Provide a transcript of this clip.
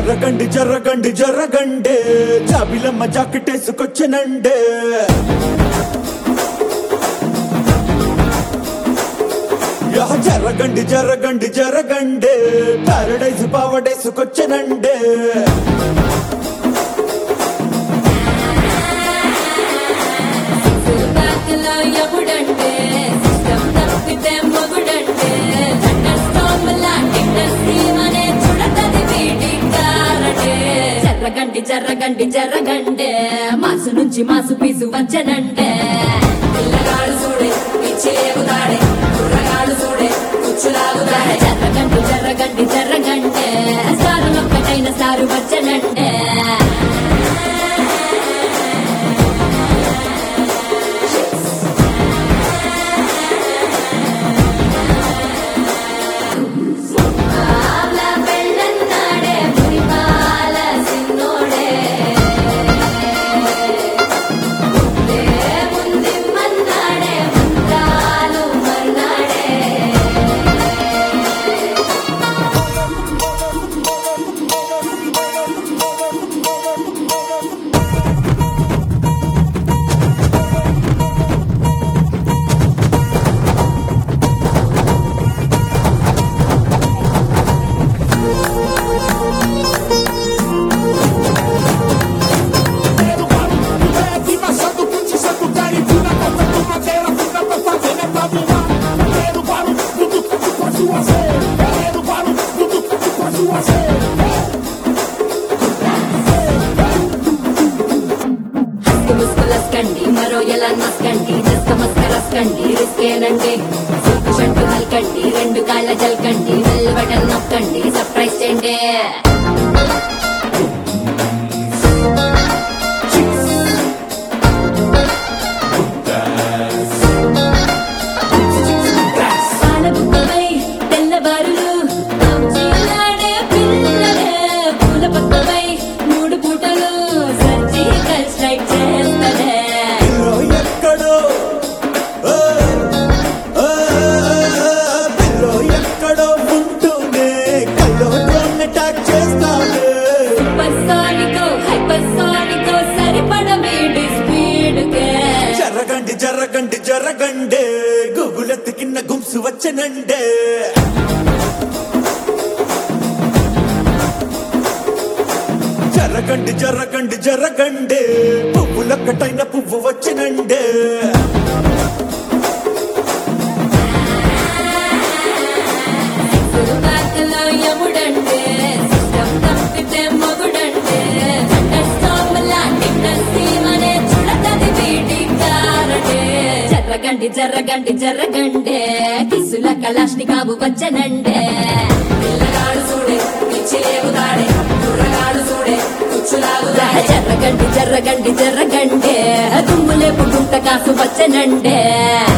జరగండి జరగండి జరగండి జాబిలమ్మ జాకెట్ వేసుకొచ్చనండే యా జరగండి జరగండి జరగండి పారడైజ్ పావడేసుకొచ్చనండే బ్యాక్లో ఎప్పుడంటే సిస్టమ్ తప్పితే మొగుడంటే థండర్ స్టార్మ్ లాంటి ఇండస్ట్రీమ్ అనే చుడతది వీటి కారటే జర్రగండి జర్రగండి జర్రగండే మాసు నుంచి మాసు పీసు వచ్చనంటే పిల్లగాడు చూడే పిచ్చి ఎగుతాడే కుర్రగాడు చూడే కుచ్చులాగుతాడే జర్రగండి జర్రగండి జర్రగంటే సారు ఒక్కటైన సారు వచ్చనంటే పాల పెళ్ళన్నాడే మురిపాల సిన్నోడే ముందే ముందిమ్మన్నాడే మంత్రాలు మర్నాడే Viva Santo Cruz, Santo Caribuna, Copa do Madeira, funda pra favela pra voar. Quero barulho, tudo que tu pode fazer. Quero barulho, tudo que tu pode fazer. హస్తి ముస్కులస్కండి మరో ఎలా నస్కండి దస్క మస్కరస్కండి రిస్కేనండి సిల్క్ షంటు హల్కండి రెండు కాళ్ళ జల్కండి బెల్ బటన్ నొక్కండి సర్ప్రైజ్ చేయండి పాలబుక్కపై తెల్లబారులు కౌచీలాడే పిల్లలే పూల పక్కపై మూడు పూటలు సర్జికల్ స్ట్రైక్ చేస్తలే పిల్లో ఎక్కడో ఓ, ఓ, పిల్లో ఎక్కడో ఉంటూనే కల్లో డ్రోన్ అటాక్ చేస్తానే సూపర్ సానికో హైపర్ సానికో సరిపడ వీడి స్పీడ్ కే జరగండి జరగండి జరగండి గుగులెత్తికిన్న గుంసు వచ్చనండే జరగండి జరగండి జరగండి పువ్వులొక్కటైన పువ్వు వచ్చనండే సురుబాటులో యముడంటే సిస్టమ్ తప్పితే మొగుడంటే థండర్ స్టార్మ్ లాంటి నసీమ్ అనే చుడతది వీడి కారటే జర్రగండి జర్రగండి జర్రగండే కిసుల కళాష్ని కాబు వచ్చనండే పిల్లగాడు చూడే పిచ్చి లేగుతాడే కుర్రగాడు చూడే కుచ్చులాగుతాడే జర్రగండి జర్రగండి జర్రగండే దుమ్ములేపు గుంట కాసు వచ్చనండే